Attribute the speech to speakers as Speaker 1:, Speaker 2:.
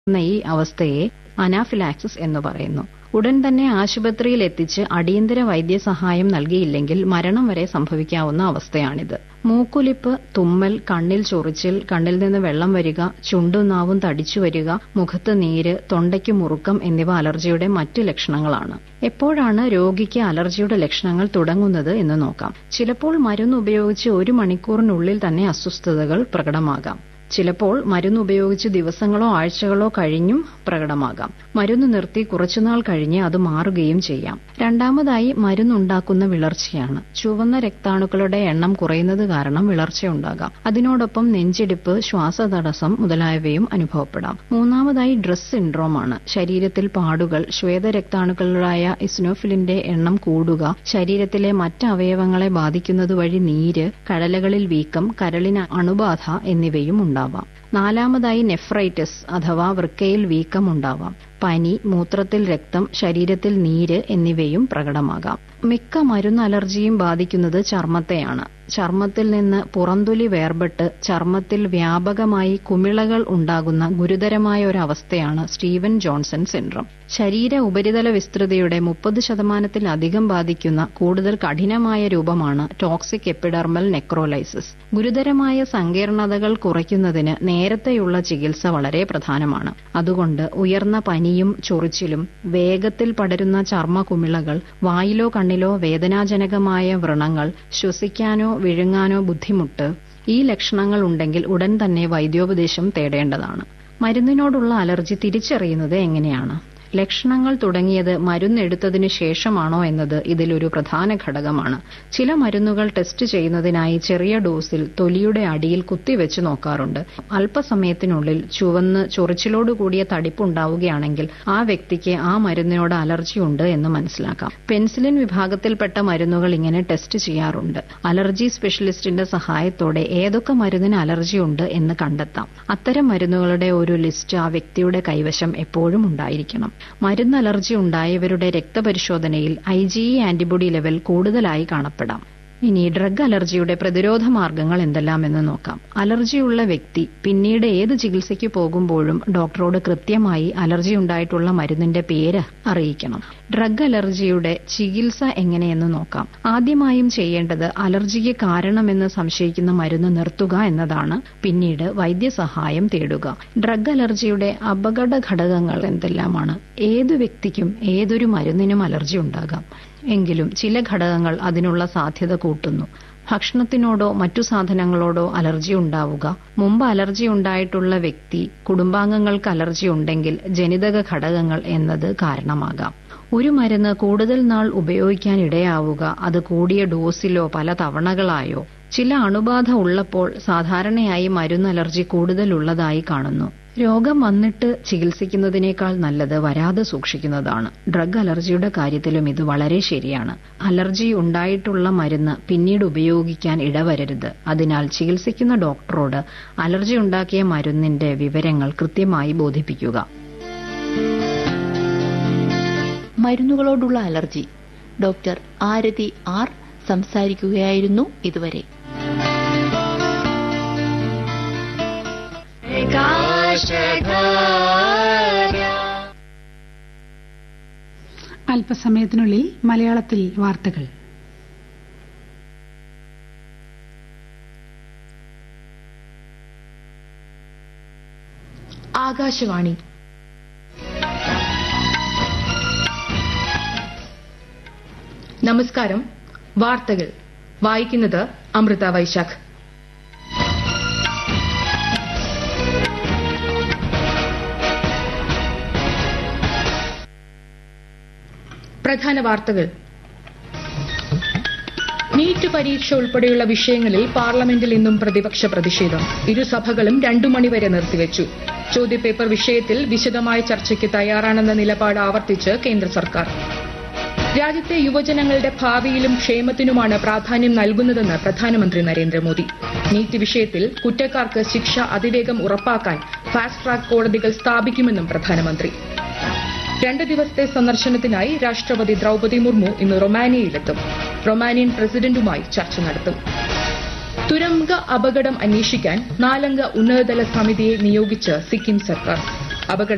Speaker 1: ഈ അവസ്ഥയെ അനാഫിലാക്സിസ് എന്ന് പറയുന്നു ഉടൻ തന്നെ ആശുപത്രിയിൽ എത്തിച്ച് അടിയന്തര വൈദ്യസഹായം നൽകിയില്ലെങ്കിൽ മരണം വരെ സംഭവിക്കാവുന്ന അവസ്ഥയാണിത് മൂക്കൊലിപ്പ് തുമ്മൽ കണ്ണിൽ ചൊറിച്ചിൽ കണ്ണിൽ നിന്ന് വെള്ളം വരിക ചുണ്ടും നാവും തടിച്ചു വരിക മുഖത്ത് നീര് തൊണ്ടയ്ക്ക് മുറുക്കം എന്നിവ അലർജിയുടെ മറ്റു ലക്ഷണങ്ങളാണ് എപ്പോഴാണ് രോഗിക്ക് അലർജിയുടെ ലക്ഷണങ്ങൾ തുടങ്ങുന്നത് എന്ന് നോക്കാം ചിലപ്പോൾ മരുന്ന് ഉപയോഗിച്ച് ഒരു മണിക്കൂറിനുള്ളിൽ തന്നെ അസ്വസ്ഥതകൾ പ്രകടമാകാം ചിലപ്പോൾ മരുന്ന് ഉപയോഗിച്ച് ദിവസങ്ങളോ ആഴ്ചകളോ കഴിഞ്ഞും പ്രകടമാകാം മരുന്ന് നിർത്തി കുറച്ചുനാൾ കഴിഞ്ഞ് അത് മാറുകയും ചെയ്യാം രണ്ടാമതായി മരുന്നുണ്ടാക്കുന്ന വിളർച്ചയാണ് ചുവന്ന രക്താണുക്കളുടെ എണ്ണം കുറയുന്നത് കാരണം വിളർച്ചയുണ്ടാകാം അതിനോടൊപ്പം നെഞ്ചിടിപ്പ് ശ്വാസതടസ്സം മുതലായവയും അനുഭവപ്പെടാം മൂന്നാമതായി ഡ്രസ് സിൻഡ്രോമാണ് ശരീരത്തിൽ പാടുകൾ ശ്വേതരക്താണുക്കളായ ഇസ്നോഫിലിന്റെ എണ്ണം കൂടുക ശരീരത്തിലെ മറ്റ് അവയവങ്ങളെ ബാധിക്കുന്നത് വഴി നീര് കഴലകളിൽ വീക്കം കരളിന് അണുബാധ എന്നിവയും ഉണ്ടാവാം നാലാമതായി നെഫ്രൈറ്റിസ് അഥവാ വൃക്കയിൽ വീക്കം ഉണ്ടാവാം പനി മൂത്രത്തിൽ രക്തം ശരീരത്തിൽ നീര് എന്നിവയും പ്രകടമാകാം മിക്ക മരുന്ന് അലർജിയും ബാധിക്കുന്നത് ചർമ്മത്തെയാണ് ചർമ്മത്തിൽ നിന്ന് പുറന്തൊലി വേർപെട്ട് ചർമ്മത്തിൽ വ്യാപകമായി കുമിളകൾ ഉണ്ടാകുന്ന ഗുരുതരമായ ഒരു അവസ്ഥയാണ് സ്റ്റീവൻ ജോൺസൺ സിൻഡ്രം ശരീര ഉപരിതല വിസ്തൃതിയുടെ മുപ്പത് ശതമാനത്തിലധികം ബാധിക്കുന്ന കൂടുതൽ കഠിനമായ രൂപമാണ് ടോക്സിക് എപ്പിഡർമൽ നെക്രോലൈസിസ് ഗുരുതരമായ സങ്കീർണതകൾ കുറയ്ക്കുന്നതിന് നേരത്തെയുള്ള ചികിത്സ വളരെ പ്രധാനമാണ് അതുകൊണ്ട് ഉയർന്ന പനിയും ചൊറിച്ചിലും വേഗത്തിൽ പടരുന്ന ചർമ്മ കുമിളകൾ വായിലോ കണ്ണിലോ വേദനാജനകമായ വ്രണങ്ങൾ ശ്വസിക്കാനോ വിഴുങ്ങാനോ ബുദ്ധിമുട്ട് ഈ ലക്ഷണങ്ങൾ ഉണ്ടെങ്കിൽ ഉടൻ തന്നെ വൈദ്യോപദേശം തേടേണ്ടതാണ് മരുന്നിനോടുള്ള അലർജി തിരിച്ചറിയുന്നത് എങ്ങനെയാണ് ലക്ഷണങ്ങൾ തുടങ്ങിയത് മരുന്നെടുത്തതിനു ശേഷമാണോ എന്നത് ഇതിലൊരു പ്രധാന ഘടകമാണ് ചില മരുന്നുകൾ ടെസ്റ്റ് ചെയ്യുന്നതിനായി ചെറിയ ഡോസിൽ തൊലിയുടെ അടിയിൽ കുത്തിവെച്ച് നോക്കാറുണ്ട് അല്പസമയത്തിനുള്ളിൽ ചുവന്ന് ചൊറിച്ചിലോടുകൂടിയ തടിപ്പുണ്ടാവുകയാണെങ്കിൽ ആ വ്യക്തിക്ക് ആ മരുന്നിനോട് അലർജി ഉണ്ട് എന്ന് മനസ്സിലാക്കാം പെൻസിലിൻ വിഭാഗത്തിൽപ്പെട്ട മരുന്നുകൾ ഇങ്ങനെ ടെസ്റ്റ് ചെയ്യാറുണ്ട് അലർജി സ്പെഷ്യലിസ്റ്റിന്റെ സഹായത്തോടെ ഏതൊക്കെ മരുന്നിന് അലർജി ഉണ്ട് എന്ന് കണ്ടെത്താം അത്തരം മരുന്നുകളുടെ ഒരു ലിസ്റ്റ് ആ വ്യക്തിയുടെ കൈവശം എപ്പോഴും ഉണ്ടായിരിക്കണം മരുന്ന് അലർജി ഉണ്ടായവരുടെ രക്തപരിശോധനയിൽ I G E antibody level കൂടുതലായി കാണപ്പെടാം ഇനി ഡ്രഗ് അലർജിയുടെ പ്രതിരോധ മാർഗങ്ങൾ എന്തെല്ലാമെന്ന് നോക്കാം അലർജിയുള്ള വ്യക്തി പിന്നീട് ഏത് ചികിത്സയ്ക്ക് പോകുമ്പോഴും ഡോക്ടറോട് കൃത്യമായി അലർജി ഉണ്ടായിട്ടുള്ള മരുന്നിന്റെ പേര് അറിയിക്കണം ഡ്രഗ് അലർജിയുടെ ചികിത്സ എങ്ങനെയെന്ന് നോക്കാം ആദ്യമായും ചെയ്യേണ്ടത് അലർജിക്ക് കാരണമെന്ന് സംശയിക്കുന്ന മരുന്ന് നിർത്തുക എന്നതാണ് പിന്നീട് വൈദ്യസഹായം തേടുക ഡ്രഗ് അലർജിയുടെ അപകട ഘടകങ്ങൾ എന്തെല്ലാമാണ് ഏതു വ്യക്തിക്കും ഏതൊരു മരുന്നിനും അലർജി ഉണ്ടാകാം എങ്കിലും ചില ഘടകങ്ങൾ അതിനുള്ള സാധ്യത കൂട്ടുന്നു ഭക്ഷണത്തിനോടോ മറ്റു സാധനങ്ങളോടോ അലർജി ഉണ്ടാവുക മുമ്പ് അലർജി ഉണ്ടായിട്ടുള്ള വ്യക്തി കുടുംബാംഗങ്ങൾക്ക് അലർജി ഉണ്ടെങ്കിൽ ജനിതക ഘടകങ്ങൾ എന്നത് കാരണമാകാം ഒരു മരുന്ന് കൂടുതൽ നാൾ ഉപയോഗിക്കാൻ ഇടയാവുക അത് കൂടിയ ഡോസിലോ പല തവണകളായോ ചില അണുബാധ ഉള്ളപ്പോൾ സാധാരണയായി മരുന്ന് അലർജി കൂടുതലുള്ളതായി കാണുന്നു രോഗം വന്നിട്ട് ചികിത്സിക്കുന്നതിനേക്കാൾ നല്ലത് വരാതെ സൂക്ഷിക്കുന്നതാണ് ഡ്രഗ് അലർജിയുടെ കാര്യത്തിലും ഇത് വളരെ ശരിയാണ് അലർജി ഉണ്ടായിട്ടുള്ള മരുന്ന് പിന്നീട് ഉപയോഗിക്കാൻ ഇടവരരുത് അതിനാൽ ചികിത്സിക്കുന്ന ഡോക്ടറോട് അലർജി ഉണ്ടാക്കിയ മരുന്നിന്റെ വിവരങ്ങൾ കൃത്യമായി ബോധിപ്പിക്കുക
Speaker 2: മരുന്നുകളോടുള്ള അലർജി ഡോക്ടർ ആരതി ആർ സംസാരിക്കുകയായിരുന്നു ഇതുവരെ
Speaker 3: അല്പസമയത്തിനുള്ളിൽ മലയാളത്തിൽ വാർത്തകൾ
Speaker 4: ആകാശവാണി നമസ്കാരം വാർത്തകൾ വായിക്കുന്നത് അമൃത വൈശാഖ് പ്രധാന വാർത്തകൾ നീറ്റ് പരീക്ഷ ഉൾപ്പെടെയുള്ള വിഷയങ്ങളിൽ പാർലമെന്റിൽ ഇന്നും പ്രതിപക്ഷ പ്രതിഷേധം ഇരുസഭകളും രണ്ടു മണിവരെ നിർത്തിവച്ചു ചോദ്യപേപ്പർ വിഷയത്തിൽ വിശദമായ ചർച്ചയ്ക്ക് തയ്യാറാണെന്ന നിലപാട് ആവർത്തിച്ച് കേന്ദ്ര സർക്കാർ രാജ്യത്തെ യുവജനങ്ങളുടെ ഭാവിയിലും ക്ഷേമത്തിനുമാണ് പ്രാധാന്യം നൽകുന്നതെന്ന് പ്രധാനമന്ത്രി നരേന്ദ്രമോദി നീറ്റ് വിഷയത്തിൽ കുറ്റക്കാർക്ക് ശിക്ഷ അതിവേഗം ഉറപ്പാക്കാൻ ഫാസ്റ്റ് ട്രാക്ക് കോടതികൾ സ്ഥാപിക്കുമെന്നും പ്രധാനമന്ത്രി രണ്ട് ദിവസത്തെ സന്ദർശനത്തിനായി രാഷ്ട്രപതി ദ്രൌപതി മുർമു ഇന്ന് റൊമാനിയയിലെത്തും റൊമാനിയൻ പ്രസിഡന്റുമായി ചർച്ച നടത്തും തുരങ്ക അപകടം അന്വേഷിക്കാൻ നാലംഗ ഉന്നതതല സമിതിയെ നിയോഗിച്ച് സിക്കിം സർക്കാർ അപകട